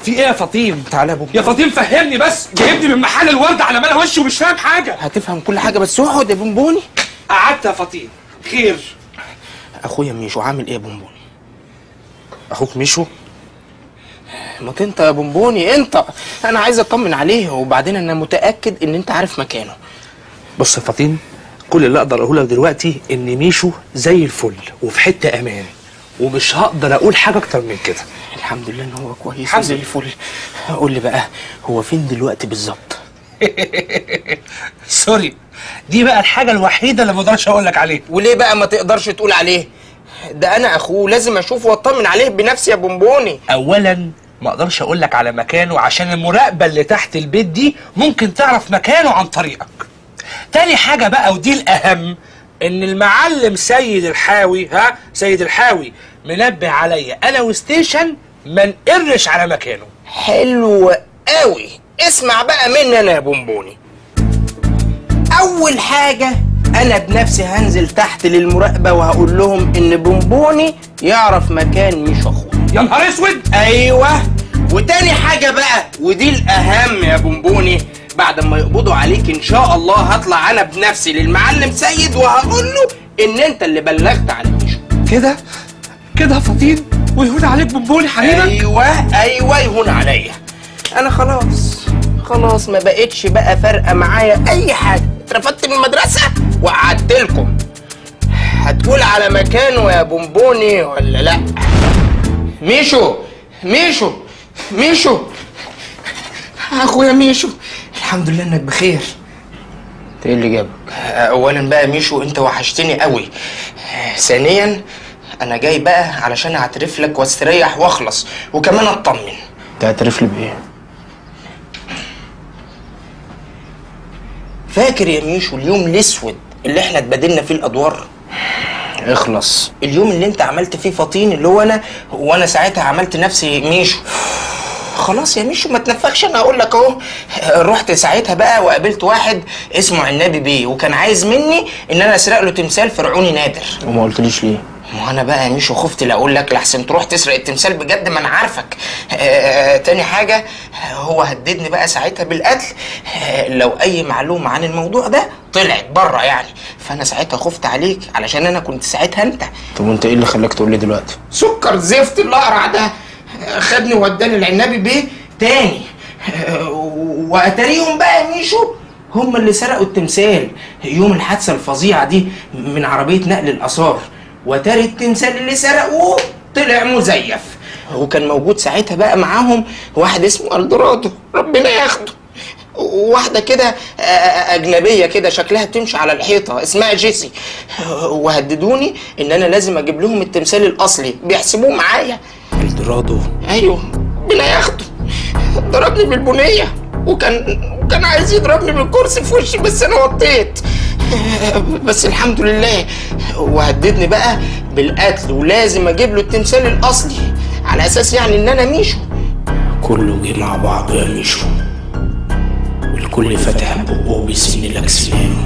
في ايه يا فطيم تعالى يا ابو يا فطيم فهمني بس جايبني من محل الورد على ملا وشي ومش فاهم حاجه هتفهم كل حاجه بس اقعد يا بونبوني قعدت يا فطيم خير اخويا ميشو عامل ايه يا بونبوني اخوك ميشو ما انت يا بونبوني انت انا عايز اطمن عليه وبعدين انا متاكد ان انت عارف مكانه بص يا فطيم كل اللي اقدر اقوله لك دلوقتي ان ميشو زي الفل وفي حته امان ومش هقدر اقول حاجه اكتر من كده الحمد لله ان هو كويس الحمد زي لله. الفل قول لي بقى هو فين دلوقتي بالظبط سوري دي بقى الحاجه الوحيده اللي ما اقدرش اقول لك عليها وليه بقى ما تقدرش تقول عليه ده انا اخوه لازم اشوفه واطمن عليه بنفسي يا بونبوني اولا ما اقدرش اقول لك على مكانه عشان المراقبه اللي تحت البيت دي ممكن تعرف مكانه عن طريقك تاني حاجه بقى ودي الاهم ان المعلم سيد الحاوي ها سيد الحاوي منبه عليا انا وستيشن ما نقرش على مكانه حلو قوي اسمع بقى مني انا يا بونبوني اول حاجه انا بنفسي هنزل تحت للمراقبه وهقول لهم ان بونبوني يعرف مكان مش اخوه يا نهار اسود ايوه وتاني حاجه بقى ودي الاهم يا بونبوني بعد ما يقبضوا عليك ان شاء الله هطلع انا بنفسي للمعلم سيد وهقول له ان انت اللي بلغت عن ميشو كده كده يا فطين ويهون عليك بونبوني حبيبك ايوه ايوه يهون عليا انا خلاص خلاص ما بقتش بقى فارقه معايا اي حاجه اترفدت من المدرسه وقعدت لكم هتقول على مكانه يا بونبوني ولا لا ميشو ميشو ميشو اخويا ميشو الحمد لله انك بخير إنت ايه اللي جابك اولا بقى ميشو انت وحشتني قوي ثانيا انا جاي بقى علشان اعترف لك واستريح واخلص وكمان اطمن تعترف لي بايه فاكر يا ميشو اليوم الاسود اللي احنا اتبادلنا فيه الادوار اخلص اليوم اللي انت عملت فيه فطين اللي هو انا وانا ساعتها عملت نفسي ميشو خلاص يا ميشو ما تنفخش انا اقول لك اهو رحت ساعتها بقى وقابلت واحد اسمه عنابي بيه وكان عايز مني ان انا اسرق له تمثال فرعوني نادر وما قلتليش ليه ما انا بقى يا ميشو خفت لا اقول لك لحسن تروح تسرق التمثال بجد ما انا عارفك آه تاني حاجه هو هددني بقى ساعتها بالقتل آه لو اي معلومه عن الموضوع ده طلعت بره يعني فانا ساعتها خفت عليك علشان انا كنت ساعتها انت طب وانت ايه اللي خلاك تقول لي دلوقتي سكر زفت الاقرع ده آه، خدني ووداني العنابي بيه تاني آه، واتاريهم بقى يا ميشو هم اللي سرقوا التمثال يوم الحادثه الفظيعه دي من عربيه نقل الاثار وتاري التمثال اللي سرقوه طلع مزيف وكان موجود ساعتها بقى معاهم واحد اسمه الدورادو ربنا ياخده واحدة كده آه، أجنبية كده شكلها تمشي على الحيطة اسمها جيسي وهددوني إن أنا لازم أجيب لهم التمثال الأصلي بيحسبوه معايا الدرادو أيوه ربنا ياخده ضربني بالبنية وكان وكان عايز يضربني بالكرسي في وشي بس أنا وطيت بس الحمد لله وهددني بقى بالقتل ولازم أجيب له التمثال الأصلي على أساس يعني إن أنا ميشو كله جه مع بعضه يا ميشو والكل فتح بقه بيسن لك سنانه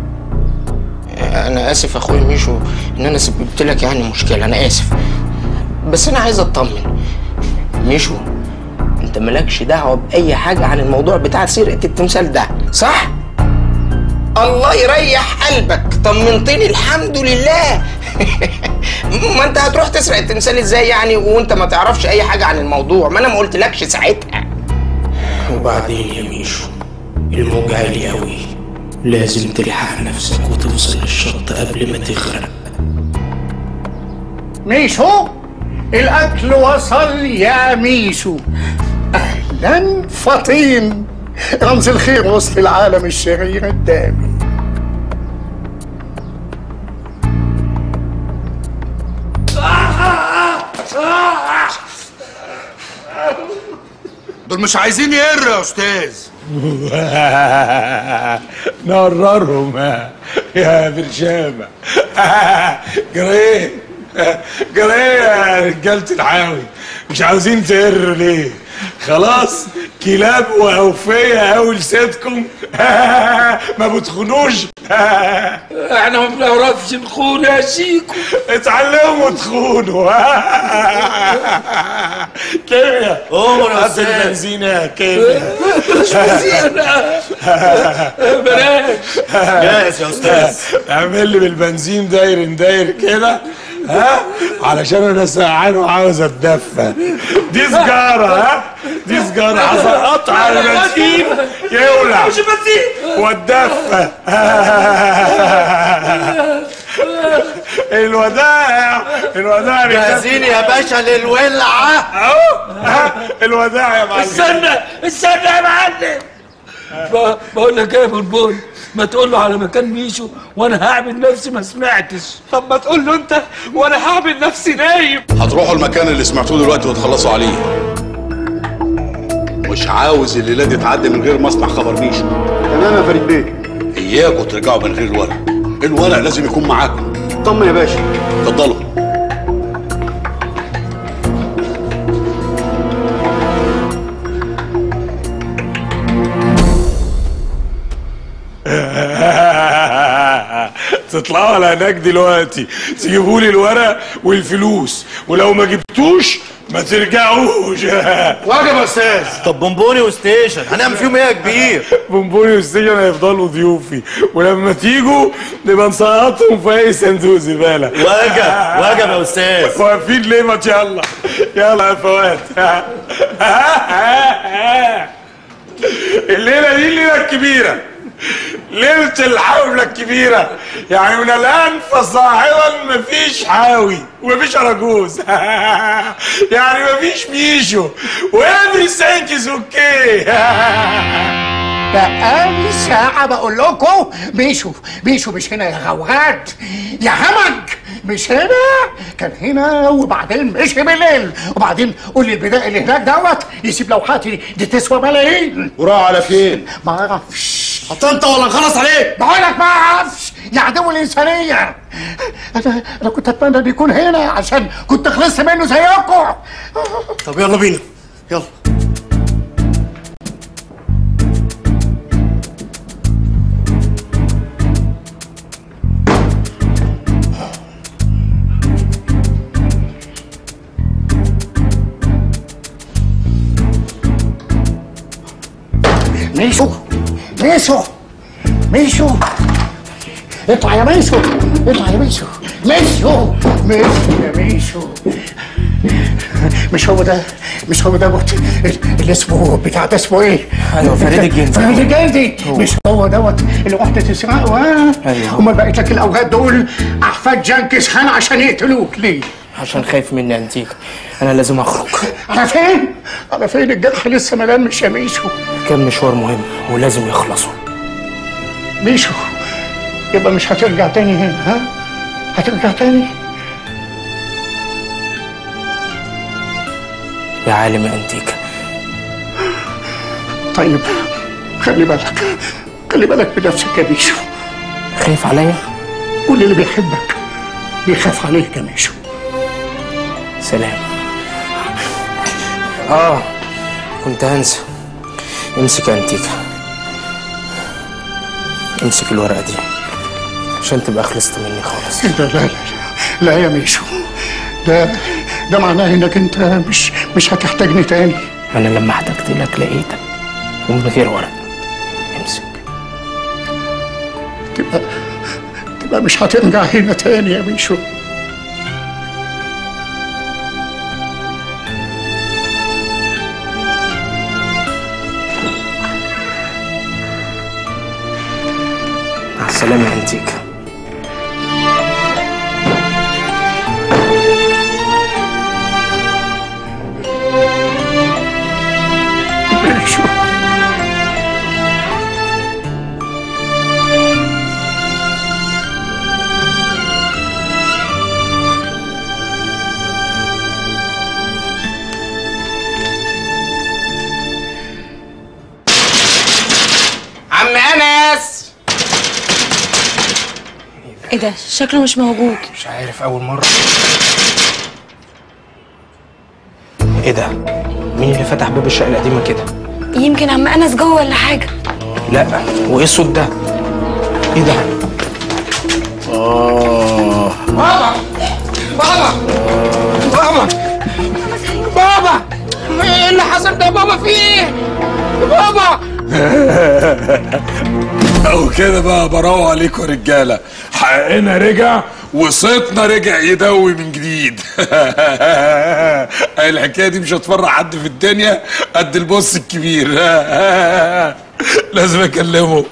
انا اسف يا اخويا ميشو ان انا سببت لك يعني مشكله انا اسف بس انا عايز اطمن ميشو انت مالكش دعوه باي حاجه عن الموضوع بتاع سرقه التمثال ده صح الله يريح قلبك طمنتني الحمد لله ما انت هتروح تسرق التمثال ازاي يعني وانت ما تعرفش اي حاجه عن الموضوع ما انا ما قلتلكش ساعتها وبعدين يا ميشو الموج عالي قوي لازم تلحق نفسك وتوصل للشط قبل ما تغرق ميشو الأكل وصل يا ميشو أهلا فطين رمز الخير وسط العالم الشرير الدامي دول مش عايزين يقروا يا استاذ نقررهم يا برشامة جريه جريه يا رجالة الحاوي مش عاوزين تقروا ليه خلاص كلاب واوفيه اول سيدكم ما بتخونوش احنا ما بنعرفش نخون يا شيكو اتعلموا تخونوا كيمياء عمر يا هات أستاذ. البنزين يا كيمياء بلاش جاهز يا استاذ اعمل لي بالبنزين داير داير كده ها علشان انا سقعان وعاوز اتدفى دي سجاره ها دي سجاره حصل قطع على البنزين يولع مش بنزين واتدفى الوداع الوداع يا جاهزين يا باشا للولعه اهو ها، الوداع يا معلم استنى استنى يا معلم ب- بقول لك ايه يا بلبل ما تقول له على مكان ميشو وانا هعمل نفسي ما سمعتش طب ما تقول له انت وانا هعمل نفسي نايم هتروحوا المكان اللي سمعتوه دلوقتي وتخلصوا عليه مش عاوز الليله دي تعدي من غير ما اسمع خبر ميشو تمام يا فريد بيه اياكوا ترجعوا من غير الورق الورق لازم يكون معاكم طمن يا باشا اتفضلوا تطلعوا على هناك دلوقتي تجيبوا لي الورق والفلوس ولو ما جبتوش ما ترجعوش واجب يا استاذ طب بونبوني وستيشن هنعمل فيهم ايه يا كبير بونبوني والسجن هيفضلوا ضيوفي ولما تيجوا نبقى نسقطهم في اي صندوق زباله واجب واجب يا استاذ واقفين ليه ما يلا يلا يا فوات الليله دي الليله الكبيره ليله الحفله الكبيره يعني من الان فصاعدا مفيش حاوي ومفيش اراجوز يعني مفيش ميشو وافري سانكيز اوكي بقالي ساعة بقول لكم مشوا مشوا مش هنا يا غوغات يا همج مش هنا كان هنا وبعدين مشي بالليل وبعدين قول لي البداية اللي هناك دوت يسيب لوحاتي دي تسوى ملايين وراح على فين ما اعرفش انت ولا نخلص عليك بقول لك ما اعرفش يا عدو الانسانية انا انا كنت اتمنى ان يكون هنا عشان كنت خلصت منه زيكم طب يلا بينا يلا ميشو ميشو ميشو اطلع يا ميشو اطلع يا ميشو ميشو ميشو يا ميشو مش هو ده مش هو دوت اللي اسمه بتاع ده اسمه ايه؟ ايوه فريد الجندي فريد الجندي مش هو دوت اللي واحدة تسرقه ها؟ أيوه. امال بقيت لك الاوقات دول احفاد جنكيز خان عشان يقتلوك ليه؟ عشان خايف مني انتيك انا لازم اخرج على فين؟ على فين الجرح لسه ملان مش يا ميشو كان مشوار مهم ولازم يخلصوا ميشو يبقى مش هترجع تاني هنا ها؟ هترجع تاني؟ يا عالم يا انتيكا طيب خلي بالك خلي بالك بنفسك يا ميشو خايف عليا كل اللي بيحبك بيخاف عليك يا ميشو سلام اه كنت هنسى امسك يا انتيكا امسك الورقة دي عشان تبقى خلصت مني خالص لا لا لا لا يا ميشو ده ده معناه انك انت مش مش هتحتاجني تاني انا لما احتجت لك لقيتك ومن غير ورق امسك تبقى تبقى مش هترجع هنا تاني يا ميشو مع السلامة يا انتيكا ميشو عم انس ايه ده شكله مش موجود مش عارف اول مرة ايه ده مين اللي فتح باب الشقه القديمه كده يمكن عم انس جوه ولا حاجه لا وايه الصوت ده ايه ده اه بابا بابا بابا بابا ايه اللي حصل ده يا بابا في ايه بابا او كده بقى براو عليكم يا رجاله حقنا رجع وصيتنا رجع يدوي من جديد الحكايه دي مش هتفرح حد في الدنيا قد البص الكبير لازم اكلمه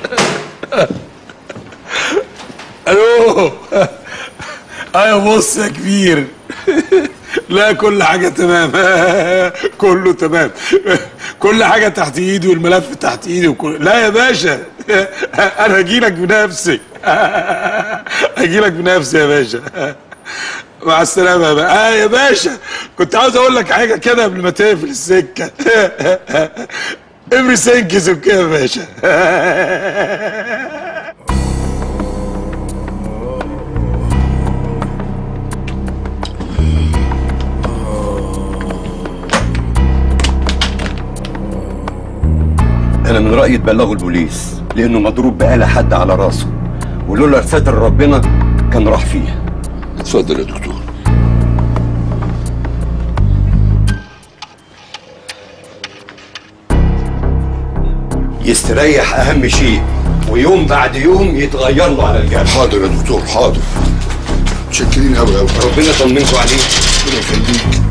الو ايوه بص يا كبير لا كل حاجة تمام كله تمام كل حاجة تحت ايدي والملف تحت ايدي وكل لا يا باشا انا هجيلك بنفسي هجيلك بنفسي يا باشا مع السلامة يا باشا آه يا باشا كنت عاوز اقول لك حاجة كده قبل ما تقفل السكة everything is okay يا باشا انا من رايي تبلغوا البوليس لانه مضروب بآلة حد على راسه ولولا ستر ربنا كان راح فيها اتفضل يا دكتور يستريح اهم شيء ويوم بعد يوم يتغير له على الجرح حاضر يا دكتور حاضر متشكرين قوي قوي ربنا يطمنكم عليه ربنا يخليك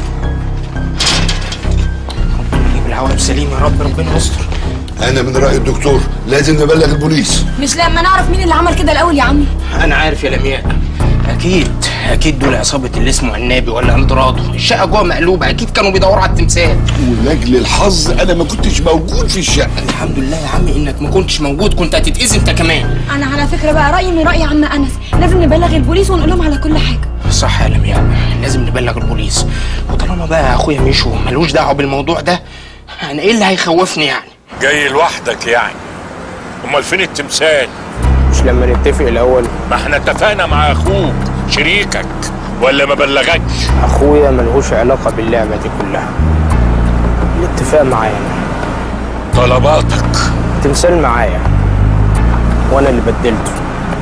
نجيب العواقب سليمه يا رب ربنا يستر انا من راي الدكتور لازم نبلغ البوليس مش لما نعرف مين اللي عمل كده الاول يا عمي انا عارف يا لمياء اكيد اكيد دول عصابه اللي اسمه عنابي ولا الدرادو الشقه جوه مقلوبه اكيد كانوا بيدوروا على التمثال ولاجل الحظ انا ما كنتش موجود في الشقه الحمد لله يا عمي انك ما كنتش موجود كنت هتتاذي انت كمان انا على فكره بقى رايي من راي عم انس لازم نبلغ البوليس ونقول لهم على كل حاجه صح يا لمياء لازم نبلغ البوليس وطالما بقى اخويا ميشو ملوش دعوه بالموضوع ده انا ايه اللي هيخوفني يعني جاي لوحدك يعني امال فين التمثال مش لما نتفق الاول ما احنا اتفقنا مع اخوك شريكك ولا ما بلغكش اخويا ملهوش علاقه باللعبه دي كلها الاتفاق معايا طلباتك تمثال معايا وانا اللي بدلته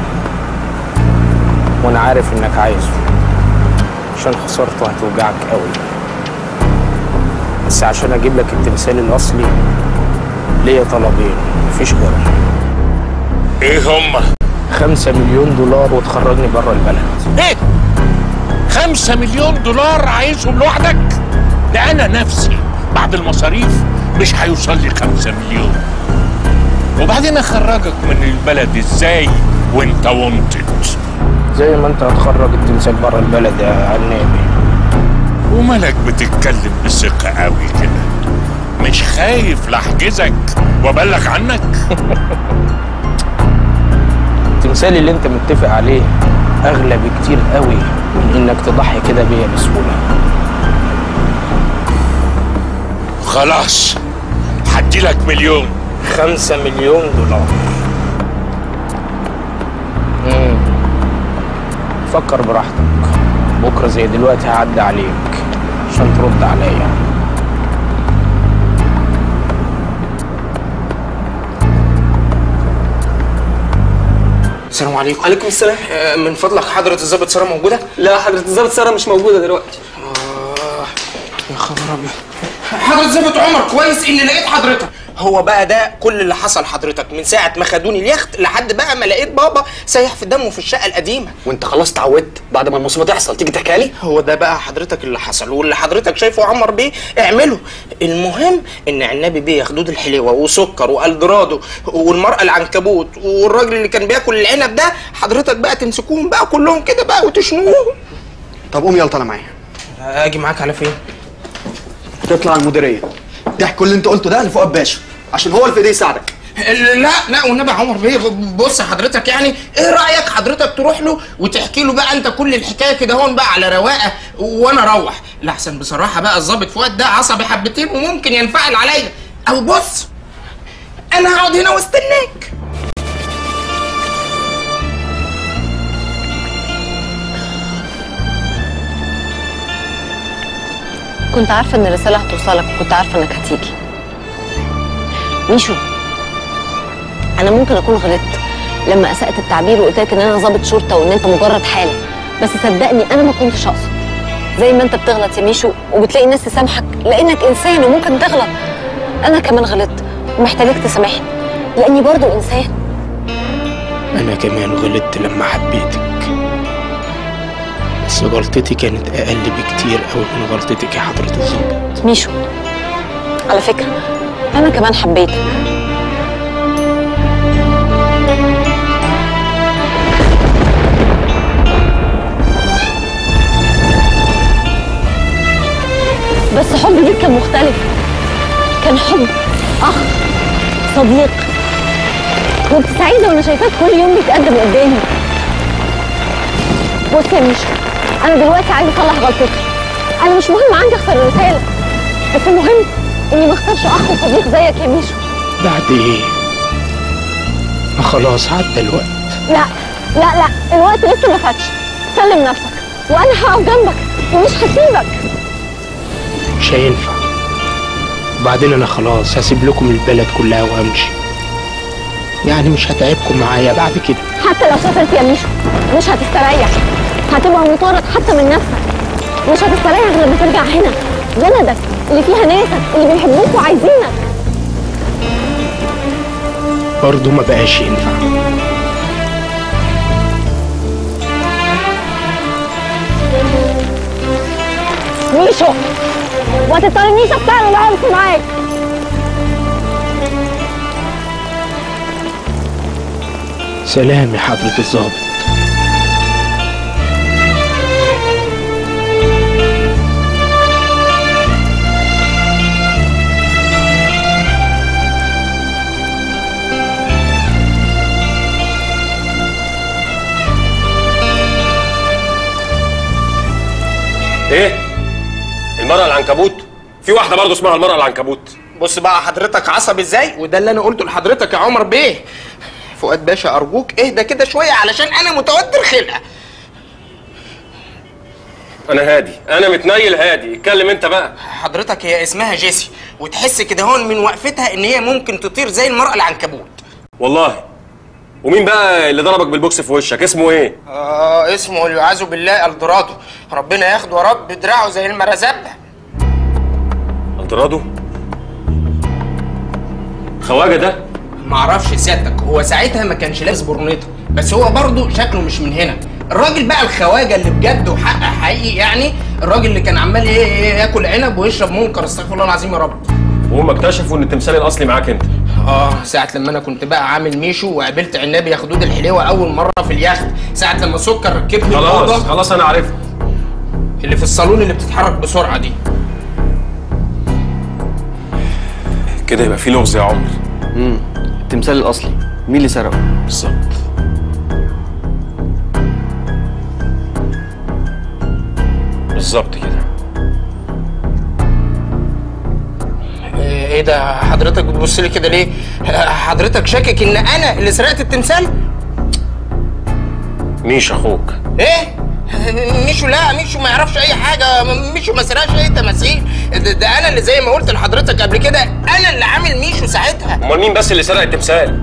وانا عارف انك عايزه عشان خسارته هتوجعك قوي بس عشان اجيب لك التمثال الاصلي ليا طلبين مفيش غيرهم ايه هما خمسة مليون دولار وتخرجني بره البلد ايه خمسة مليون دولار عايزهم لوحدك ده انا نفسي بعد المصاريف مش هيوصل لي خمسة مليون وبعدين اخرجك من البلد ازاي وانت وانتد زي ما انت هتخرج التمثال بره البلد يا عنابي ومالك بتتكلم بثقة قوي كده مش خايف لاحجزك وابلغ عنك التمثال اللي انت متفق عليه اغلى بكتير قوي من انك تضحي كده بيا بسهوله خلاص هديلك مليون خمسة مليون دولار مم. فكر براحتك بكرة زي دلوقتي هعدي عليك عشان ترد عليا السلام عليكم عليكم السلام آه، من فضلك حضرة الظابط سارة موجودة؟ لا حضرة الظابط سارة مش موجودة دلوقتي يا خبر ابيض حضرة الظابط عمر كويس اني لقيت حضرتك هو بقى ده كل اللي حصل حضرتك من ساعة ما خدوني اليخت لحد بقى ما لقيت بابا سايح في دمه في الشقة القديمة وانت خلاص اتعودت بعد ما المصيبه تحصل تيجي تحكي لي هو ده بقى حضرتك اللي حصل واللي حضرتك شايفه عمر بيه اعمله المهم ان عنابي بيه خدود الحلوه وسكر والدرادو والمراه العنكبوت والراجل اللي كان بياكل العنب ده حضرتك بقى تمسكوهم بقى كلهم كده بقى وتشنوهم طب قوم يلا طالع معايا اجي معاك على فين تطلع على المديريه تحكي اللي انت قلته ده لفؤاد باشا عشان هو اللي في ايديه يساعدك لا لا والنبي يا عمر بيه بص حضرتك يعني ايه رايك حضرتك تروح له وتحكي له بقى انت كل الحكايه كده هون بقى على رواقه وانا اروح لاحسن بصراحه بقى الظابط فؤاد ده عصبي حبتين وممكن ينفعل عليا او بص انا هقعد هنا واستناك كنت عارفه ان الرساله هتوصلك وكنت عارفه انك هتيجي ميشو انا ممكن اكون غلطت لما اسأت التعبير وقلت لك ان انا ضابط شرطه وان انت مجرد حاله بس صدقني انا ما كنتش اقصد زي ما انت بتغلط يا ميشو وبتلاقي الناس تسامحك لانك انسان وممكن تغلط انا كمان غلطت ومحتاجاك تسامحني لاني برضو انسان أنا كمان غلطت لما حبيتك بس غلطتي كانت أقل بكتير أوي من غلطتك يا حضرة الظابط ميشو على فكره انا كمان حبيتك بس حبي ليك كان مختلف كان حب اخ صديق كنت سعيده وانا شايفاك كل يوم بيتقدم قدامي بص يا ميشو انا دلوقتي عايزه اصلح غلطتي انا مش مهم عندي اخسر الرساله بس المهم اني ما اختارش اخ وصديق زيك يا ميشو بعد إيه؟ ما خلاص عدى الوقت لا لا لا الوقت لسه ما فاتش سلم نفسك وانا هقف جنبك ومش هسيبك مش هينفع وبعدين أنا خلاص هسيب لكم البلد كلها وهمشي يعني مش هتعبكم معايا بعد كده حتى لو سافرت يا ميشو مش هتستريح هتبقى مطارد حتى من نفسك مش هتستريح غير لما ترجع هنا بلدك اللي فيها ناسك اللي بيحبوك وعايزينك برضه ما بقاش ينفع ميشو ما تضطرنيش استعمل العنف معاك سلام يا حضرة الظابط ايه المرأة العنكبوت في واحدة برضه اسمها المرأة العنكبوت بص بقى حضرتك عصبي ازاي وده اللي انا قلته لحضرتك يا عمر بيه فؤاد باشا ارجوك اهدى كده شويه علشان انا متوتر خلقه انا هادي انا متنيل هادي اتكلم انت بقى حضرتك هي اسمها جيسي وتحس كده هون من وقفتها ان هي ممكن تطير زي المرأة العنكبوت والله ومين بقى اللي ضربك بالبوكس في وشك اسمه ايه اه اسمه والعياذ بالله الدورادو ربنا ياخده يا رب دراعه زي المرزبه الدرادو خواجه ده معرفش سيادتك هو ساعتها ما كانش لابس برنيطه بس هو برضه شكله مش من هنا الراجل بقى الخواجه اللي بجد وحق حقيقي يعني الراجل اللي كان عمال ي- ي- ياكل عنب ويشرب منكر استغفر الله العظيم يا رب وهم اكتشفوا ان التمثال الاصلي معاك انت اه ساعة لما انا كنت بقى عامل ميشو وقابلت عنابي يا خدود الحليوه اول مرة في اليخت ساعة لما سكر ركبني خلاص الأوضة خلاص انا عرفت اللي في الصالون اللي بتتحرك بسرعة دي كده يبقى في لغز يا عمر امم التمثال الاصلي مين اللي سرقه بالظبط بالظبط كده ايه إيه ده حضرتك بتبص لي كده ليه؟ حضرتك شاكك ان انا اللي سرقت التمثال؟ ميش اخوك ايه؟ ميشو لا ميشو ما يعرفش اي حاجه ميشو ما سرقش اي تماثيل ده, ده انا اللي زي ما قلت لحضرتك قبل كده انا اللي عامل ميشو ساعتها امال مين بس اللي سرق التمثال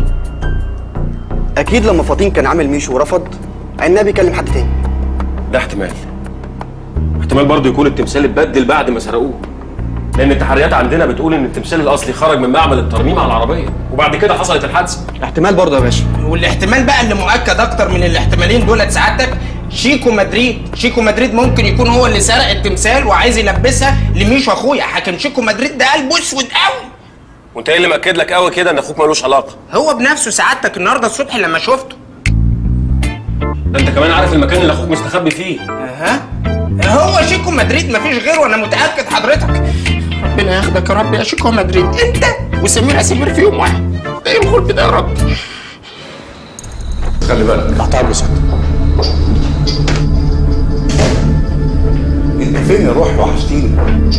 اكيد لما فاطين كان عامل ميشو ورفض عنابي كلم حد تاني ده احتمال احتمال برضه يكون التمثال اتبدل بعد ما سرقوه لان التحريات عندنا بتقول ان التمثال الاصلي خرج من معمل الترميم على العربيه وبعد كده حصلت الحادثه احتمال برضه يا باشا والاحتمال بقى اللي مؤكد اكتر من الاحتمالين دولت سعادتك شيكو مدريد شيكو مدريد ممكن يكون هو اللي سرق التمثال وعايز يلبسها لميشو اخويا حكم شيكو مدريد ده قلبه اسود قوي وانت ايه اللي مأكد لك قوي كده ان اخوك ملوش علاقه هو بنفسه سعادتك النهارده الصبح لما شفته ده انت كمان عارف المكان اللي اخوك مستخبي فيه اها هو شيكو مدريد مفيش غيره وانا متاكد حضرتك ربنا ياخدك يا رب يا شيكو مدريد انت وسمير اسمير في يوم واحد ده ايه الغلب ده يا رب خلي بالك تحت امر سعادتك انت فين يا روح وحشتيني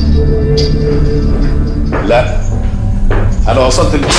لا انا وصلت ال...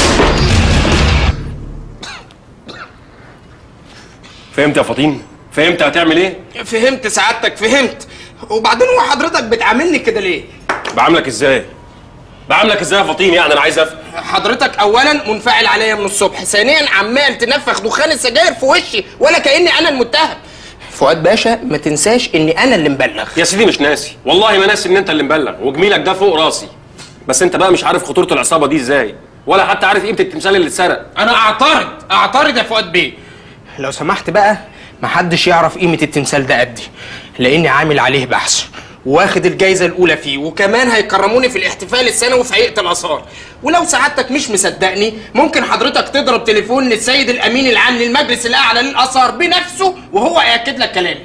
فهمت يا فاطين فهمت هتعمل ايه فهمت سعادتك فهمت وبعدين هو حضرتك بتعاملني كده ليه بعاملك ازاي بعاملك ازاي يا فطين يعني انا عايز افهم حضرتك اولا منفعل عليا من الصبح ثانيا عمال تنفخ دخان السجاير في وشي ولا كاني انا المتهم فؤاد باشا ما تنساش اني انا اللي مبلغ يا سيدي مش ناسي والله ما ناسي ان انت اللي مبلغ وجميلك ده فوق راسي بس انت بقى مش عارف خطوره العصابه دي ازاي ولا حتى عارف قيمه التمثال اللي اتسرق انا اعترض اعترض يا فؤاد بيه لو سمحت بقى محدش يعرف قيمه التمثال ده قدي لاني عامل عليه بحث واخد الجايزه الاولى فيه وكمان هيكرموني في الاحتفال السنوي في هيئه الاثار ولو سعادتك مش مصدقني ممكن حضرتك تضرب تليفون للسيد الامين العام للمجلس الاعلى للاثار بنفسه وهو ياكد لك كلامي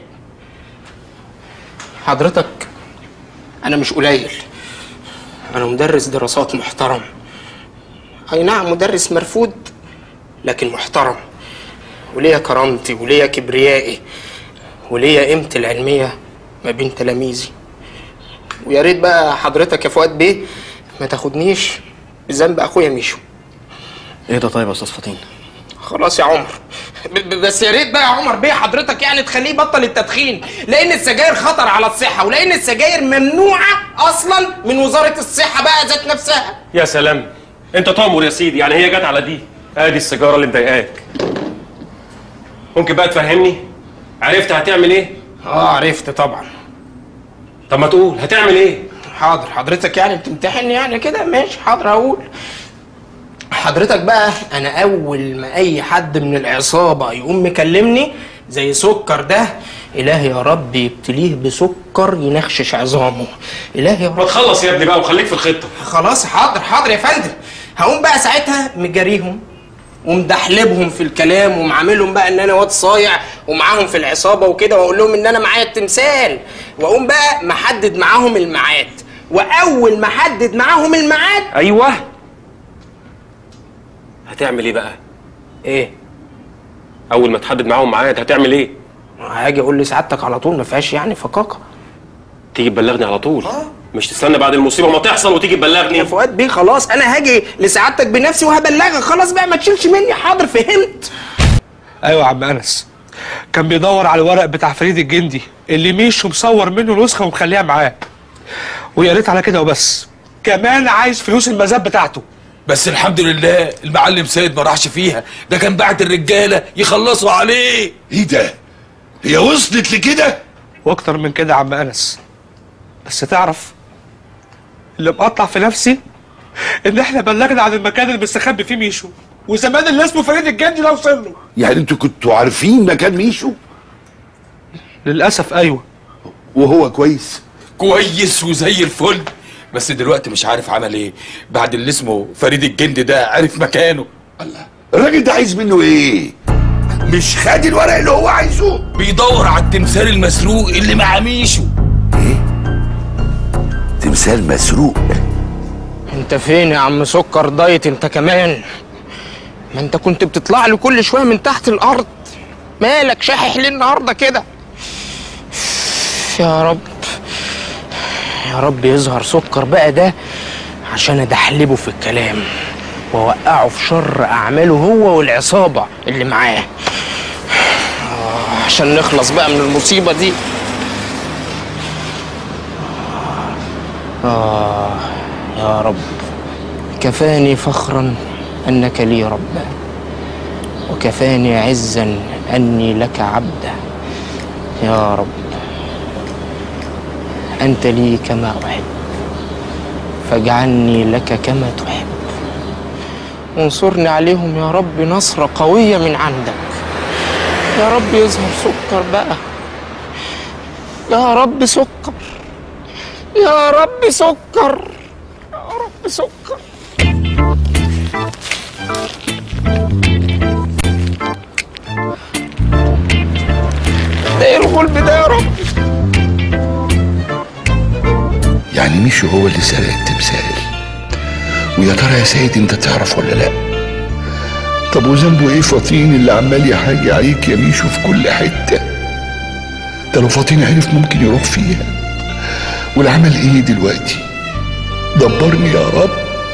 حضرتك انا مش قليل انا مدرس دراسات محترم اي نعم مدرس مرفوض لكن محترم وليا كرامتي وليا كبريائي وليا قيمتي العلميه ما بين تلاميذي ويا ريت بقى حضرتك يا فؤاد بيه ما تاخدنيش بذنب اخويا ميشو ايه ده طيب يا استاذ فطين خلاص يا عمر ب- ب- بس يا ريت بقى يا عمر بيه حضرتك يعني تخليه يبطل التدخين لان السجاير خطر على الصحه ولان السجاير ممنوعه اصلا من وزاره الصحه بقى ذات نفسها يا سلام انت تامر يا سيدي يعني هي جت على دي ادي السيجاره اللي مضايقاك ممكن بقى تفهمني عرفت هتعمل ايه اه عرفت طبعا طب ما تقول هتعمل ايه حاضر حضرتك يعني بتمتحني يعني كده ماشي حاضر هقول حضرتك بقى انا اول ما اي حد من العصابه يقوم مكلمني زي سكر ده الهي يا رب يبتليه بسكر ينخشش عظامه الهي يا رب ما تخلص يا ابني بقى وخليك في الخطه خلاص حاضر حاضر يا فندم هقوم بقى ساعتها مجاريهم ومدحلبهم في الكلام ومعاملهم بقى ان انا واد صايع ومعاهم في العصابه وكده واقول لهم ان انا معايا التمثال واقوم بقى محدد معاهم الميعاد واول ما احدد معاهم الميعاد ايوه هتعمل ايه بقى ايه اول ما تحدد معاهم ميعاد هتعمل ايه هاجي اقول لسعادتك على طول ما فيهاش يعني فقاقه تيجي تبلغني على طول مش تستنى بعد المصيبه ما تحصل وتيجي تبلغني يا فؤاد بيه خلاص انا هاجي لسعادتك بنفسي وهبلغك خلاص بقى ما تشيلش مني حاضر فهمت ايوه يا عم انس كان بيدور على الورق بتاع فريد الجندي اللي ميشو مصور منه نسخه ومخليها معاه ويا ريت على كده وبس كمان عايز فلوس المزاد بتاعته بس الحمد لله المعلم سيد ما راحش فيها ده كان بعت الرجاله يخلصوا عليه ايه ده هي وصلت لكده واكتر من كده يا عم انس بس تعرف اللي مقطع في نفسي ان احنا بلغنا عن المكان اللي مستخبي فيه ميشو وزمان اللي اسمه فريد الجندي ده وصل له يعني انتوا كنتوا عارفين مكان ميشو للاسف ايوه وهو كويس كويس وزي الفل بس دلوقتي مش عارف عمل ايه بعد اللي اسمه فريد الجندي ده عرف مكانه الراجل ده عايز منه ايه مش خد الورق اللي هو عايزه بيدور على التمثال المسروق اللي مع ميشو تمثال مسروق انت فين يا عم سكر دايت انت كمان ما انت كنت بتطلع لي كل شويه من تحت الارض مالك شاحح ليه النهارده كده يا رب يا رب يظهر سكر بقى ده عشان ادحلبه في الكلام واوقعه في شر اعماله هو والعصابه اللي معاه آه، عشان نخلص بقى من المصيبه دي آه يا رب كفاني فخرا أنك لي ربا وكفاني عزا أني لك عبدا يا رب أنت لي كما أحب فاجعلني لك كما تحب وانصرني عليهم يا رب نصرة قوية من عندك يا رب يظهر سكر بقى يا رب سكر يا رب سكر يا رب سكر ده ايه الغلب ده يا رب يعني ميشو هو اللي سرق التمثال ويا ترى يا سيد انت تعرف ولا لا طب وذنبه ايه فطين اللي عمال يحاجي عليك يا ميشو في كل حته ده لو فطين عرف ممكن يروح فيها والعمل ايه دلوقتي دبرني يا رب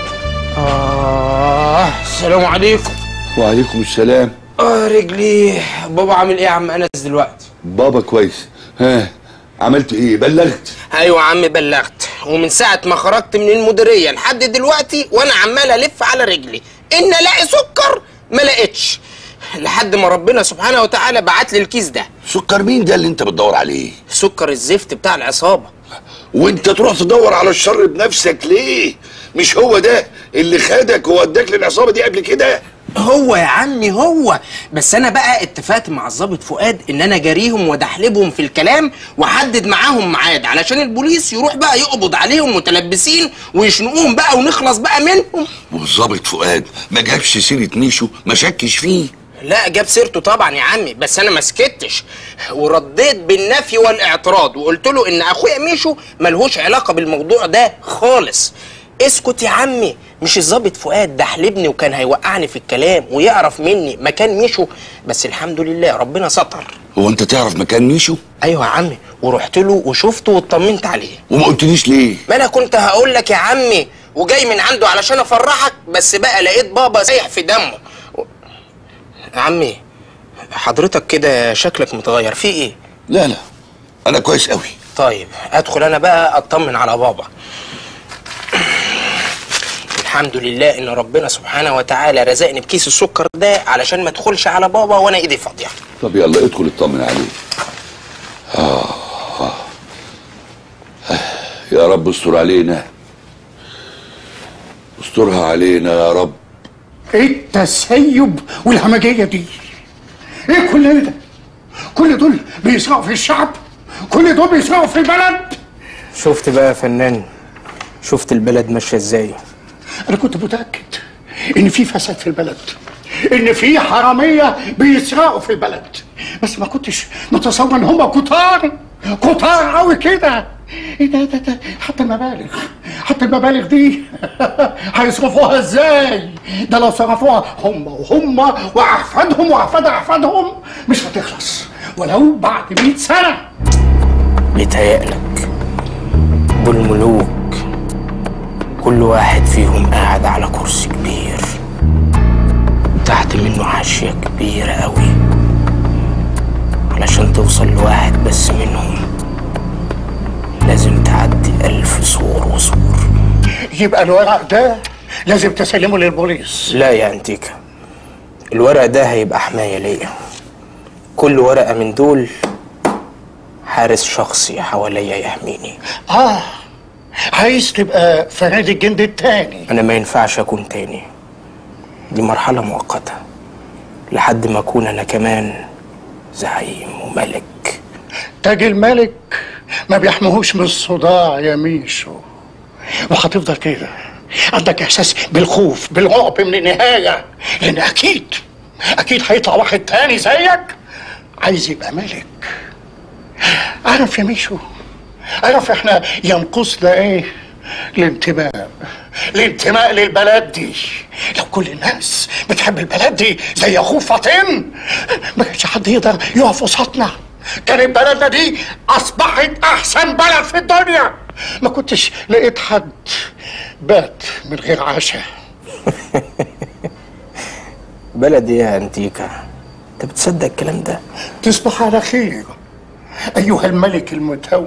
آه السلام عليكم وعليكم السلام آه رجلي بابا عامل ايه يا عم انس دلوقتي بابا كويس ها عملت ايه بلغت ايوه يا عم بلغت ومن ساعة ما خرجت من المديرية لحد دلوقتي وانا عمال الف على رجلي ان الاقي سكر ما لقيتش لحد ما ربنا سبحانه وتعالى بعت لي الكيس ده سكر مين ده اللي انت بتدور عليه سكر الزفت بتاع العصابة وانت تروح تدور على الشر بنفسك ليه مش هو ده اللي خدك ووداك للعصابه دي قبل كده هو يا عمي هو بس انا بقى اتفقت مع الظابط فؤاد ان انا جاريهم ودحلبهم في الكلام واحدد معاهم ميعاد علشان البوليس يروح بقى يقبض عليهم متلبسين ويشنقوهم بقى ونخلص بقى منهم والظابط فؤاد ما جابش سيره ميشو ما شكش فيه لا جاب سيرته طبعا يا عمي بس انا ما سكتش ورديت بالنفي والاعتراض وقلت له ان اخويا ميشو ملهوش علاقه بالموضوع ده خالص اسكت يا عمي مش الظابط فؤاد ده حلبني وكان هيوقعني في الكلام ويعرف مني مكان ميشو بس الحمد لله ربنا ستر هو انت تعرف مكان ميشو ايوه يا عمي ورحت له وشفته واطمنت عليه وما قلتليش ليه ما انا كنت هقول لك يا عمي وجاي من عنده علشان افرحك بس بقى لقيت بابا سايح في دمه يا عمي حضرتك كده شكلك متغير في ايه لا لا انا كويس قوي طيب ادخل انا بقى اطمن على بابا الحمد لله ان ربنا سبحانه وتعالى رزقني بكيس السكر ده علشان ما ادخلش على بابا وانا ايدي فاضيه طب يلا ادخل اطمن عليه آه. آه. يا رب استر علينا استرها علينا يا رب ايه التسيب والهمجيه دي ايه كل ده كل دول بيسرقوا في الشعب كل دول بيسرقوا في البلد شفت بقى يا فنان شفت البلد ماشيه ازاي انا كنت متاكد ان في فساد في البلد ان في حراميه بيسرقوا في البلد بس ما كنتش متصور ان هم كتار كتار قوي كده ايه ده ده ده حتى المبالغ حتى المبالغ دي هيصرفوها ازاي ده لو صرفوها هم وهم واحفادهم واحفاد احفادهم مش هتخلص ولو بعد 100 سنه بيتهيألك دول ملوك كل واحد فيهم قاعد على كرسي كبير تحت منه حاشية كبيرة قوي علشان توصل لواحد بس منهم لازم تعدي ألف سور وسور يبقى الورق ده لازم تسلمه للبوليس لا يا انتيكا الورق ده هيبقى حماية ليا كل ورقة من دول حارس شخصي حواليا يحميني اه عايز تبقى فريد الجند التاني انا ما ينفعش اكون تاني دي مرحلة مؤقتة لحد ما اكون انا كمان زعيم وملك تاج الملك ما بيحمهوش من الصداع يا ميشو وهتفضل كده عندك احساس بالخوف بالرعب من النهايه لان اكيد اكيد هيطلع واحد تاني زيك عايز يبقى ملك عارف يا ميشو عارف احنا ينقصنا ايه الانتماء الانتماء للبلد دي لو كل الناس بتحب البلد دي زي اخوه فاطين ما كانش حد يقدر يقف وسطنا كانت بلدنا دي اصبحت احسن بلد في الدنيا ما كنتش لقيت حد بات من غير عشاء بلدي يا انتيكا انت بتصدق الكلام ده تصبح على خير ايها الملك المتوج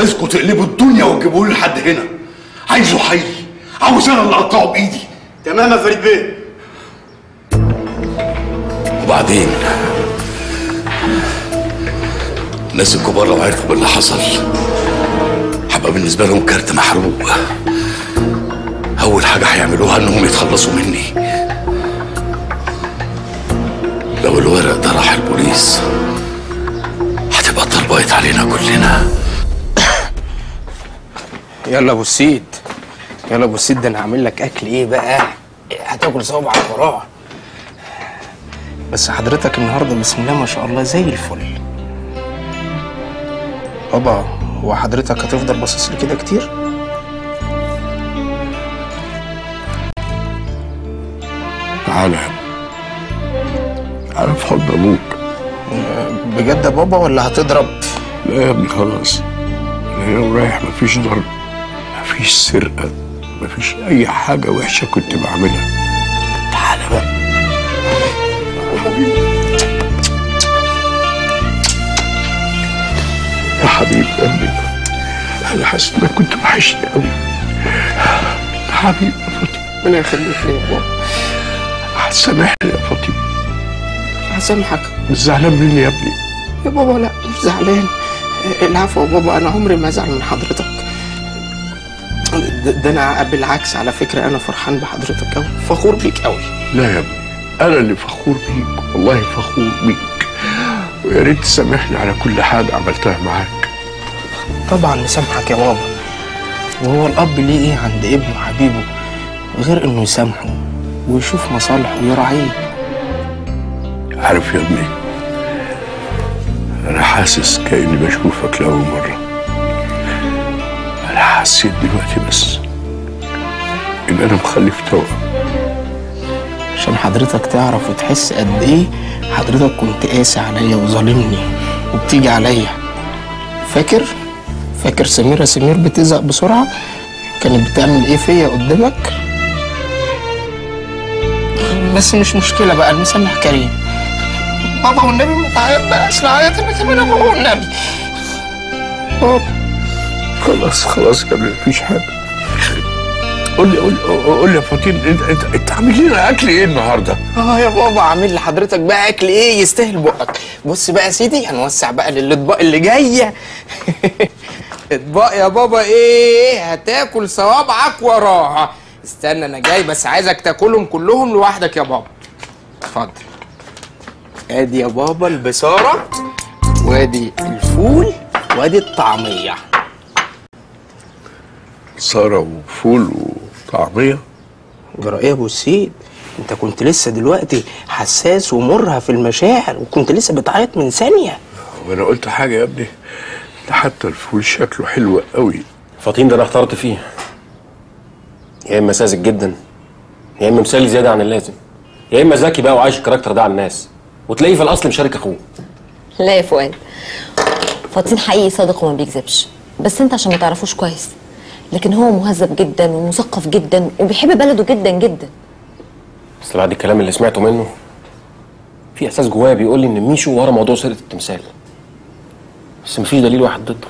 عايزكم تقلبوا الدنيا وتجيبوه لي لحد هنا عايزه حي عاوز انا اللي اقطعه بايدي تمام يا فريد بيه وبعدين الناس الكبار لو عرفوا باللي حصل هبقى بالنسبه لهم كارت محروق اول حاجه هيعملوها انهم يتخلصوا مني لو الورق ده راح البوليس هتبقى طربقت علينا كلنا يلا ابو السيد يلا ابو السيد ده انا هعمل لك اكل ايه بقى هتاكل صوابعك وراه بس حضرتك النهارده بسم الله ما شاء الله زي الفل بابا هو حضرتك هتفضل باصص لي كده كتير تعالى يا تعالى في حضن ابوك بجد يا بابا ولا هتضرب لا يا ابني خلاص انا هنا ورايح مفيش ضرب مفيش سرقه مفيش اي حاجه وحشه كنت بعملها تعالى بقى يا حبيب قلبي انا حاسس انك كنت وحشني قوي يا حبيبي يا فاطمه ربنا يخليك لي يا بابا هتسامحني يا فاطمه هسامحك مش زعلان مني يا ابني يا بابا لا مش زعلان العفو يا بابا انا عمري ما ازعل من حضرتك ده, ده انا بالعكس على فكره انا فرحان بحضرتك قوي فخور بيك قوي لا يا ابني انا اللي فخور بيك والله فخور بيك ويا ريت تسامحني على كل حاجه عملتها معاك طبعا مسامحك يا بابا وهو الاب ليه ايه عند ابنه حبيبه غير انه يسامحه ويشوف مصالحه ويراعيه عارف يا ابني انا حاسس كاني بشوفك لاول مره انا حسيت دلوقتي بس ان انا مخلف توأم عشان حضرتك تعرف وتحس قد ايه حضرتك كنت قاسي عليا وظالمني وبتيجي عليا فاكر فاكر سميرة سمير بتزهق بسرعة كانت بتعمل ايه فيا قدامك بس مش مشكلة بقى المسامح كريم بابا والنبي ما تعيط بقى اصل عيط انا كمان يا بابا والنبي بابا خلاص خلاص يا ابني مفيش حاجه قول لي قول لي قول لي يا فاطين انت انت انت عامل لنا اكل ايه النهارده؟ اه يا بابا عامل لحضرتك بقى اكل ايه يستاهل بقك بص بقى يا سيدي هنوسع بقى للاطباق اللي جايه اطباق يا بابا ايه هتاكل صوابعك وراها استنى انا جاي بس عايزك تاكلهم كلهم لوحدك يا بابا اتفضل ادي يا بابا البصاره وادي الفول وادي الطعميه ساره وفول وطعميه جرى ايه يا ابو السيد انت كنت لسه دلوقتي حساس ومرهف في المشاعر وكنت لسه بتعيط من ثانيه وانا قلت حاجه يا ابني ده حتى الفول شكله حلو قوي فطين ده انا اخترت فيه يا اما ساذج جدا يا اما مثالي زياده عن اللازم يا اما ذكي بقى وعايش الكاركتر ده على الناس وتلاقيه في الاصل مشارك اخوه لا يا فؤاد فطين حقيقي صادق وما بيكذبش بس انت عشان ما تعرفوش كويس لكن هو مهذب جدا ومثقف جدا وبيحب بلده جدا جدا بس بعد الكلام اللي سمعته منه في احساس جوايا بيقول لي ان ميشو ورا موضوع سرقه التمثال بس مفيش دليل واحد ضده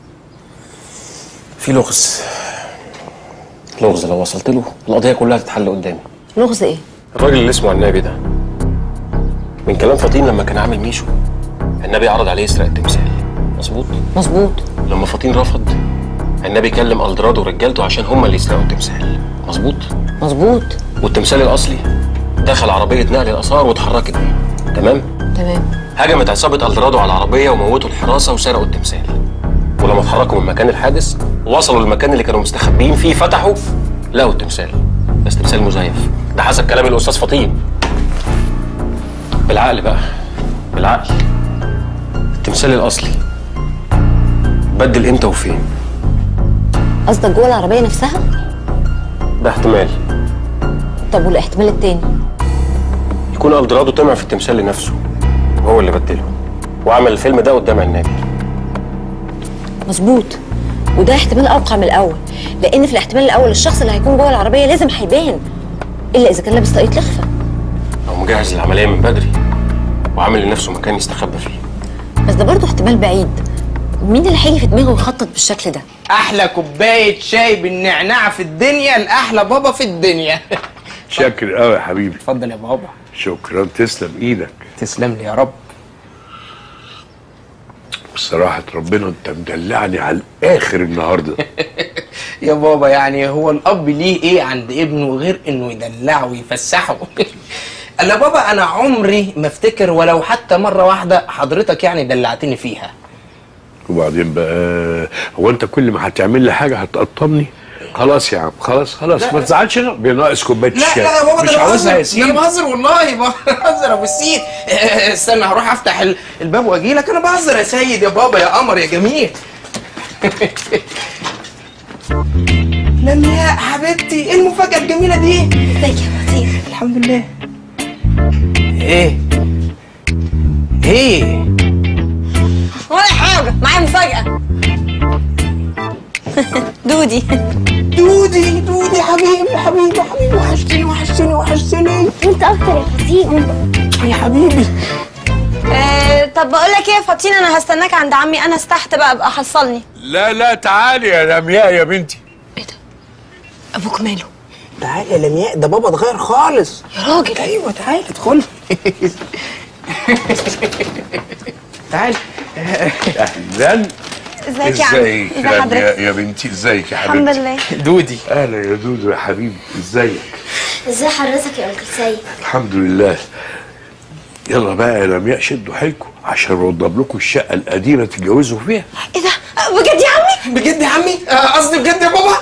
في لغز لغز لو وصلت له القضيه كلها تتحل قدامي لغز ايه الراجل اللي اسمه النبي ده من كلام فطين لما كان عامل ميشو النبي عرض عليه يسرق التمثال مظبوط مظبوط لما فطين رفض النبي كلم الدرادو ورجالته عشان هم اللي يسرقوا التمثال مظبوط مظبوط والتمثال الاصلي دخل عربيه نقل الاثار واتحركت بيه تمام تمام هجمت عصابه الدرادو على العربيه وموتوا الحراسه وسرقوا التمثال ولما اتحركوا من مكان الحادث وصلوا للمكان اللي كانوا مستخبيين فيه فتحوا لقوا التمثال بس تمثال مزيف ده حسب كلام الاستاذ فطين بالعقل بقى بالعقل التمثال الاصلي بدل امتى وفين قصدك جوه العربيه نفسها ده احتمال طب والاحتمال التاني يكون الدرادو طمع في التمثال لنفسه وهو اللي بدله وعمل الفيلم ده قدام النبي مظبوط وده احتمال اوقع من الاول لان في الاحتمال الاول الشخص اللي هيكون جوه العربيه لازم هيبان الا اذا كان لابس طاقيه لخفه او مجهز العمليه من بدري وعامل لنفسه مكان يستخبى فيه بس ده برضه احتمال بعيد ومين اللي هيجي في دماغه يخطط بالشكل ده احلى كوبايه شاي بالنعناع في الدنيا الاحلى بابا في الدنيا شاكر قوي يا حبيبي اتفضل يا بابا شكرا تسلم ايدك تسلم لي يا رب بصراحة ربنا انت مدلعني على الاخر النهارده يا بابا يعني هو الاب ليه ايه عند ابنه غير انه يدلعه ويفسحه انا بابا انا عمري ما افتكر ولو حتى مره واحده حضرتك يعني دلعتني فيها وبعدين بقى هو انت كل ما هتعمل لي حاجة هتقطمني خلاص يا عم خلاص خلاص لا. ما تزعلش أنا. بناقص كوباية لا الشاي لا يا بابا مش ده انا عاوزها بهزر يا ده انا سيدي بهزر والله بهزر يا ابو السيد آه، استنى هروح افتح ال- الباب واجي لك انا بهزر يا سيد يا بابا يا قمر يا جميل لمياء حبيبتي ايه المفاجاه الجميله دي ازيك يا لطيف الحمد لله ايه ايه ولا حاجه معايا مفاجاه دودي دودي دودي حبيبي حبيبي حبيبي وحشتني وحشتني وحشتني انت اكتر يا فطين يا حبيبي آه طب بقول لك ايه يا فطين انا هستناك عند عمي انس تحت بقى ابقى حصلني لا لا تعالي يا لمياء يا بنتي ابوك ماله تعالي يا لمياء ده بابا اتغير خالص يا راجل ايوه تعالي ادخلي تعالي اهلا ازيك يا عم ازيك ازي يا حضرتك لمياء يا بنتي ازيك يا الحمد حبيبتي لله دودي اهلا يا دودو يا حبيبي ازيك ازي حضرتك يا انكل سيد الحمد لله يلا بقى يا لمياء شدوا حيلكم عشان اوضب لكم الشقه القديمه تتجوزوا فيها ايه ده بجد يا عمي بجد يا عمي آه، قصدي بجد يا بابا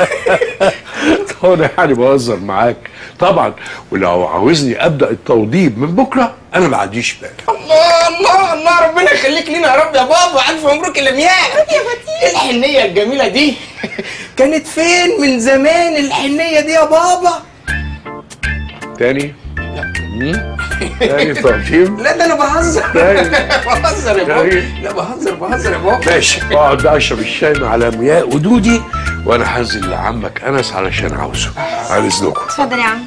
هو انا يعني بهزر معاك طبعا ولو عاوزني ابدا التوضيب من بكره انا ما عنديش بالي الله الله الله ربنا يخليك لينا يا رب يا بابا الف مبروك يا لمياء ايه الحنيه الجميله دي كانت فين من زمان الحنيه دي يا بابا تاني مم؟ تاني تقييم لا ده انا بهزر طيب. بهزر يا بابا طيب. لا بهزر بهزر يا بابا ماشي اقعد بقى اشرب الشاي مع لمياء ودودي وانا هنزل لعمك انس علشان عاوزه على اذنكم اتفضل يا عم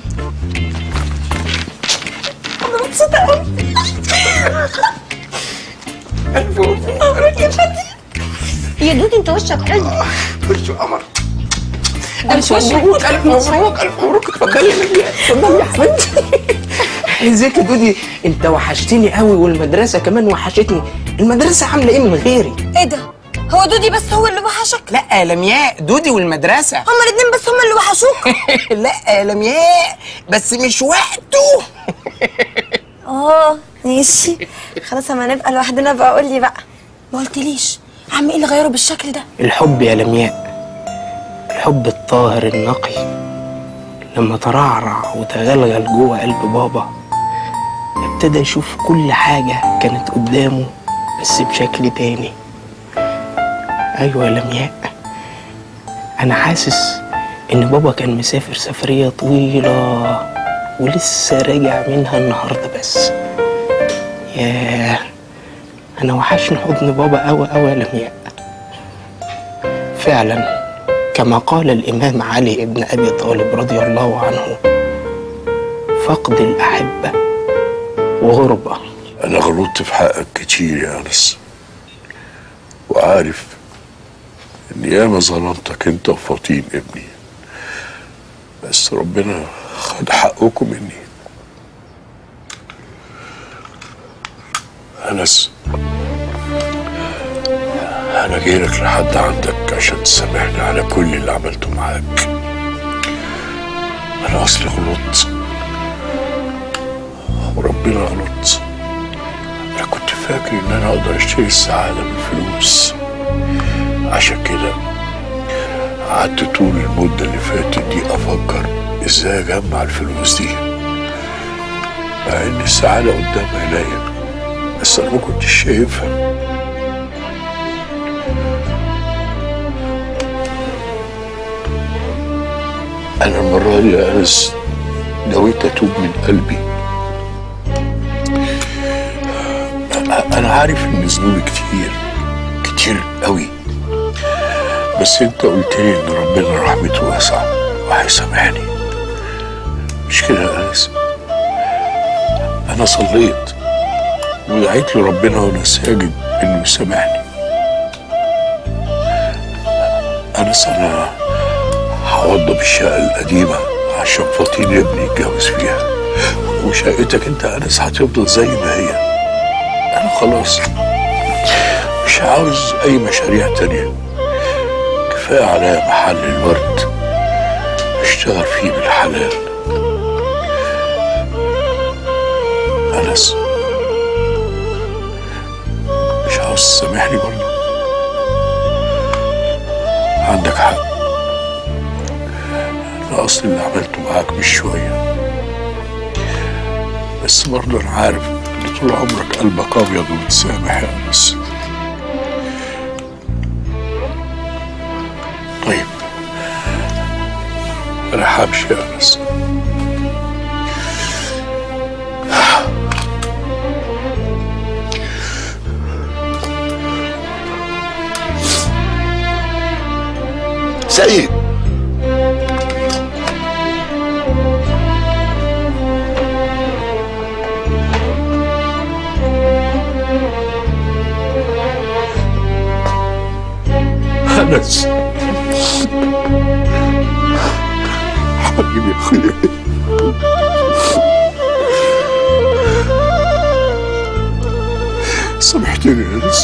انا مبسوطه قوي الف مبروك يا فتي يا دودي انت وشك حلو وش قمر الف مبروك الف مبروك الف مبروك اتفضلي يا لمياء اتفضلي يا حبيبتي ازيك يا دودي انت وحشتني قوي والمدرسه كمان وحشتني المدرسه عامله ايه من غيري ايه ده هو دودي بس هو اللي وحشك لا يا لمياء دودي والمدرسه هما الاتنين بس هما اللي وحشوك لا يا لمياء بس مش وقته اه ماشي خلاص اما نبقى لوحدنا بقى قول لي بقى ما قلتليش عم ايه اللي غيره بالشكل ده الحب يا لمياء الحب الطاهر النقي لما ترعرع وتغلغل جوه قلب بابا ابتدى يشوف كل حاجة كانت قدامه بس بشكل تاني أيوة يا لمياء أنا حاسس إن بابا كان مسافر سفرية طويلة ولسه راجع منها النهاردة بس ياه أنا وحشني حضن بابا أوي أوي يا لمياء فعلا كما قال الإمام علي بن أبي طالب رضي الله عنه فقد الأحبة وغربة انا غلطت في حقك كتير يا انس وعارف اني ياما ظلمتك انت وفطين ابني بس ربنا خد حقكم مني انس انا جايلك لحد عندك عشان تسامحني على كل اللي عملته معاك انا اصلي غلطت وربنا غلط انا كنت فاكر ان انا اقدر اشتري السعاده بالفلوس عشان كده قعدت طول المده اللي فاتت دي افكر ازاي اجمع الفلوس دي مع ان السعاده قدام عينيا بس انا ما كنتش شايفها انا المره دي يا انس نويت اتوب من قلبي انا عارف ان ذنوبي كتير كتير قوي بس انت قلت لي ان ربنا رحمته واسعه وهيسامحني مش كده يا انس انا صليت ودعيت لربنا وانا ساجد انه يسامحني أنس أنا هوضب الشقة القديمة عشان فاطين ابني يتجوز فيها وشقتك أنت يا أنس هتفضل زي ما هي أنا خلاص مش عاوز أي مشاريع تانية كفاية عليا محل الورد أشتغل فيه بالحلال أنس مش عاوز تسامحني برضه عندك حق أنا أصل اللي عملته معاك مش شوية بس برضه أنا عارف إن طول عمرك قلبك أبيض ومتسامح يا أنس طيب أنا همشي يا أنس سيد أنس حبيبي يا أخويا سامحتني يا أنس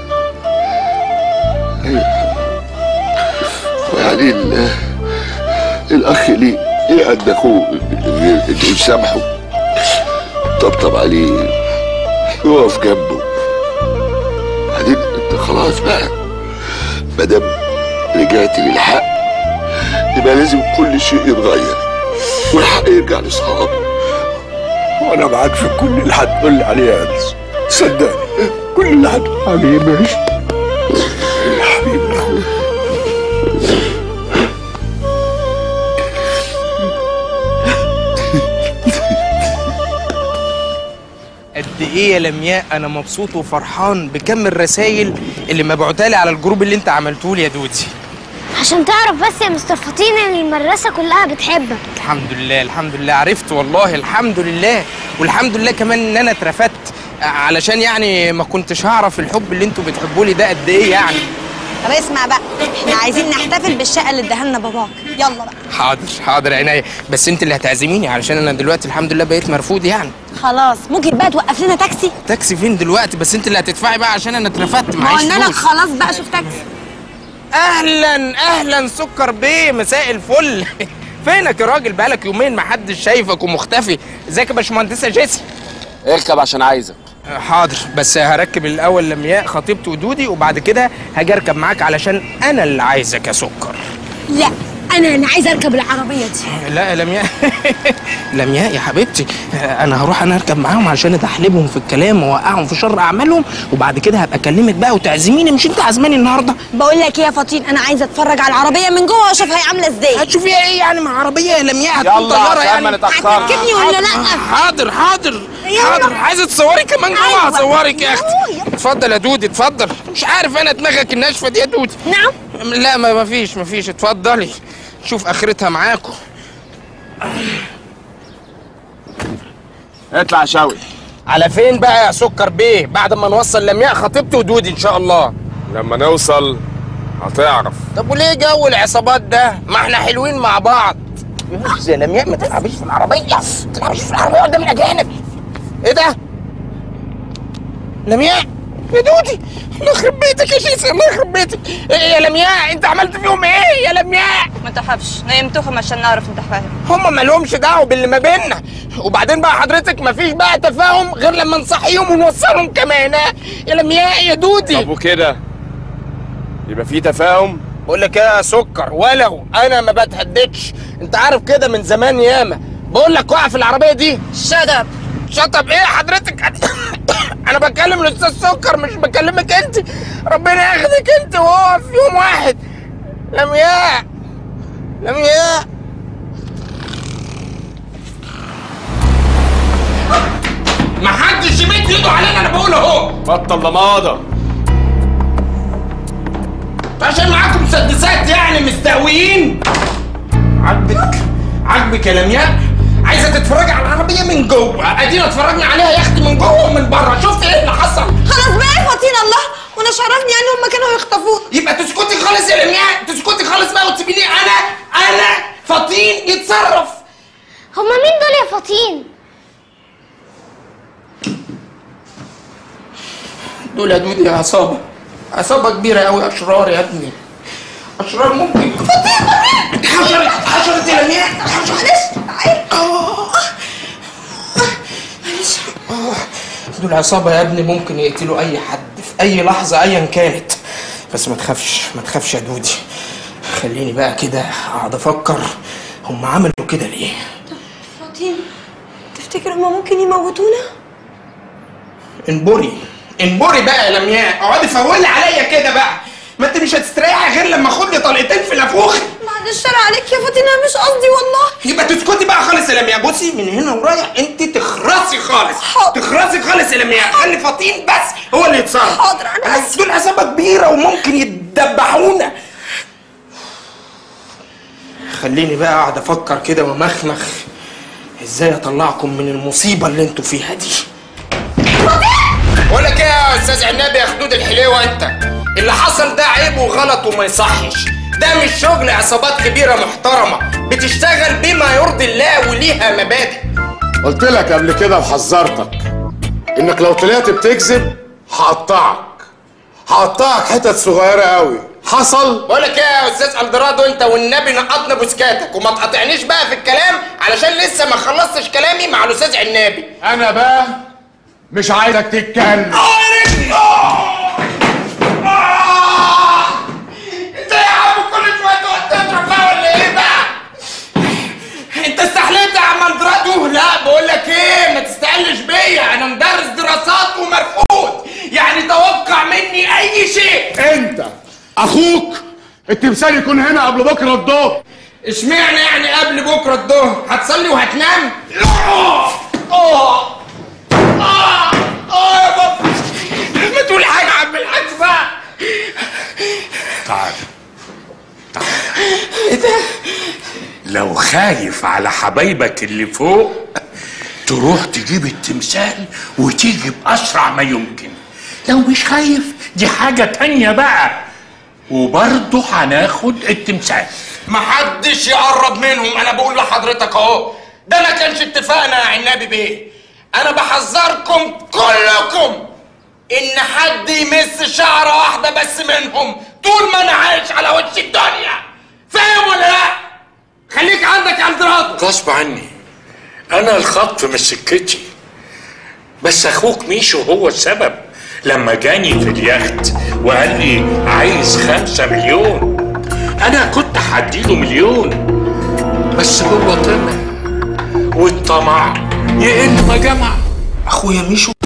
يعني ال- الاخ ليه ايه قد اخوه اللي يسامحه طبطب عليه يقف جنبه بعدين انت خلاص بقى ما دام رجعت للحق يبقى لازم كل شيء يتغير والحق يرجع لاصحابه وأنا معاك في كل اللي هتقول لي عليه يا أنس صدقني كل اللي هتقول عليه ماشي يا حبيبي يا أخويا قد ايه يا لمياء انا مبسوط وفرحان بكم الرسايل اللي مبعوتها لي على الجروب اللي انت عملته لي يا دودي عشان تعرف بس يا مستر فطين ان المدرسه كلها بتحبك الحمد لله الحمد لله عرفت والله الحمد لله والحمد لله كمان ان انا اترفدت علشان يعني ما كنتش هعرف الحب اللي انتوا بتحبوا لي ده قد ايه يعني طب اسمع بقى احنا عايزين نحتفل بالشقه اللي اداها لنا باباك يلا بقى حاضر حاضر عينيا بس انت اللي هتعزميني علشان انا دلوقتي الحمد لله بقيت مرفوض يعني خلاص ممكن بقى توقف لنا تاكسي تاكسي فين دلوقتي بس انت اللي هتدفعي بقى عشان انا اترفدت ما معيش قلنا لك فلوس خلاص بقى شوف تاكسي اهلا اهلا سكر بيه مساء الفل فينك يا راجل بقالك يومين ما حدش شايفك ومختفي ازيك يا باشمهندسه جيسي اركب عشان عايزك حاضر بس هركب الاول لمياء خطيبتي ودودي وبعد كده هاجي اركب معاك علشان انا اللي عايزك يا سكر لا انا انا عايزه اركب العربيه دي لا يا لمياء لمياء يا حبيبتي انا هروح انا اركب معاهم علشان ادحلبهم في الكلام واوقعهم في شر اعمالهم وبعد كده هبقى اكلمك بقى وتعزميني مش انت عازماني النهارده بقول لك ايه يا فطين انا عايزه اتفرج على العربيه من جوه واشوف هي عامله ازاي هتشوفيها ايه يعني مع عربيه يا لمياء هتكون يلا طياره عشان يعني ما نتأخرش. هتركبني ولا لا حاضر حاضر حاضر عايزه تصوري كمان جوه أيوة. هصورك يا اختي اتفضل يا دودي اتفضل مش عارف انا دماغك الناشفه دي يا دودي نعم لا ما ما فيش ما فيش اتفضلي شوف اخرتها معاكم اطلع يا شوقي على فين بقى يا سكر بيه بعد ما نوصل لمياء خطيبتي ودودي ان شاء الله لما نوصل هتعرف طب وليه جو العصابات ده ما احنا حلوين مع بعض بس يا لمياء ما تلعبيش في العربيه ما تلعبيش في العربيه قدام الاجانب ايه ده لمياء يا دودي الله يخرب بيتك يا شيسي الله يخرب بيتك ايه يا لمياء انت عملت فيهم ايه يا لمياء ما تخافش نيمتهم عشان نعرف انت فاهم هم مالهمش دعوه باللي ما بيننا وبعدين بقى حضرتك مفيش بقى تفاهم غير لما نصحيهم ونوصلهم كمان ها؟ يا لمياء يا دودي طب وكده يبقى في تفاهم بقول لك ايه يا سكر ولو انا ما بتهددش انت عارف كده من زمان ياما بقول لك وقع في العربيه دي شدب شطب ايه حضرتك انا بكلم الاستاذ سكر مش بكلمك انت ربنا ياخدك انت وهو في يوم واحد لمياء لمياء ما حدش يمد ايده علينا انا بقول اهو بطل ضماده عشان معاكم مسدسات يعني مستقويين عاجبك عاجبك يا لمياء عايزه تتفرجي على العربيه من جوه ادينا اتفرجنا عليها يا اختي من جوه ومن بره شفت ايه اللي حصل خلاص بقى يا فطين الله وانا شرفني يعني هم كانوا يخطفوه يبقى تسكتي خالص يا لمياء تسكتي خالص بقى وتسيبيني انا انا فطين يتصرف هما مين دول يا فطين دول يا دودي عصابه عصابه كبيره قوي اشرار يا ابني اشرار ممكن فطين حشرت حشرت يا لمياء دول عصابة يا ابني ممكن يقتلوا أي حد في أي لحظة أيا كانت بس ما تخافش ما تخافش يا دودي خليني بقى كده أقعد أفكر هم عملوا كده ليه؟ فطين تفتكر هما ممكن يموتونا انبري انبري بقى يا لمياء اقعدي فولي عليا كده بقى ما انت مش هتستريحي غير لما اخد لي طلقتين في نافوخي بعد الشر عليك يا فطين انا مش قصدي والله يبقى تسكتي بقى خالص يا لمياء بصي من هنا ورايح انت تخرسي خالص تخرسي خالص يا لمياء خلي فطين بس هو اللي يتصرف حاضر انا اسف دول عصابه كبيره وممكن يتدبحونا خليني بقى اقعد افكر كده ومخمخ ازاي اطلعكم من المصيبه اللي انتوا فيها دي بقول لك ايه يا استاذ عنابي يا خدود الحليوه انت اللي حصل ده عيب وغلط وما يصحش ده مش شغل عصابات كبيره محترمه بتشتغل بما يرضي الله وليها مبادئ قلت لك قبل كده وحذرتك انك لو طلعت بتكذب هقطعك هقطعك حتت صغيره قوي حصل بقول لك ايه يا استاذ الدرادو انت والنبي نقطنا بوسكاتك وما تقاطعنيش بقى في الكلام علشان لسه ما خلصتش كلامي مع الاستاذ عنابي انا بقى مش عايزك تتكلم انت يا عم كل شويه تقعد تضرب بقى ولا ايه بقى؟ انت استحليت يا عم اندرادو؟ لا بقول لك ايه ما تستقلش بيا انا مدرس دراسات ومرفوض يعني توقع مني اي شيء انت اخوك التمثال يكون هنا قبل بكره الظهر اشمعنى يعني قبل بكره الظهر هتصلي وهتنام؟ لا اه اه اه يا بابا ما تقول حاجه يا عم الحاج بقى تعال ايه ده؟ لو خايف على حبايبك اللي فوق تروح تجيب التمثال وتيجي بأسرع ما يمكن لو مش خايف دي حاجة تانية بقى وبرضه هناخد التمثال محدش يقرب منهم انا بقول لحضرتك اهو ده ما كانش اتفاقنا يا عنابي بيه انا بحذركم كلكم ان حد يمس شعره واحده بس منهم طول ما انا عايش على وش الدنيا فاهم ولا لا خليك عندك يا الدرادو غصب عني أنا الخط مش سكتي بس أخوك ميشو هو السبب لما جاني في اليخت وقال لي عايز خمسة مليون أنا كنت هديله مليون بس هو طمع والطمع يقل ما جمع اخويا ميشو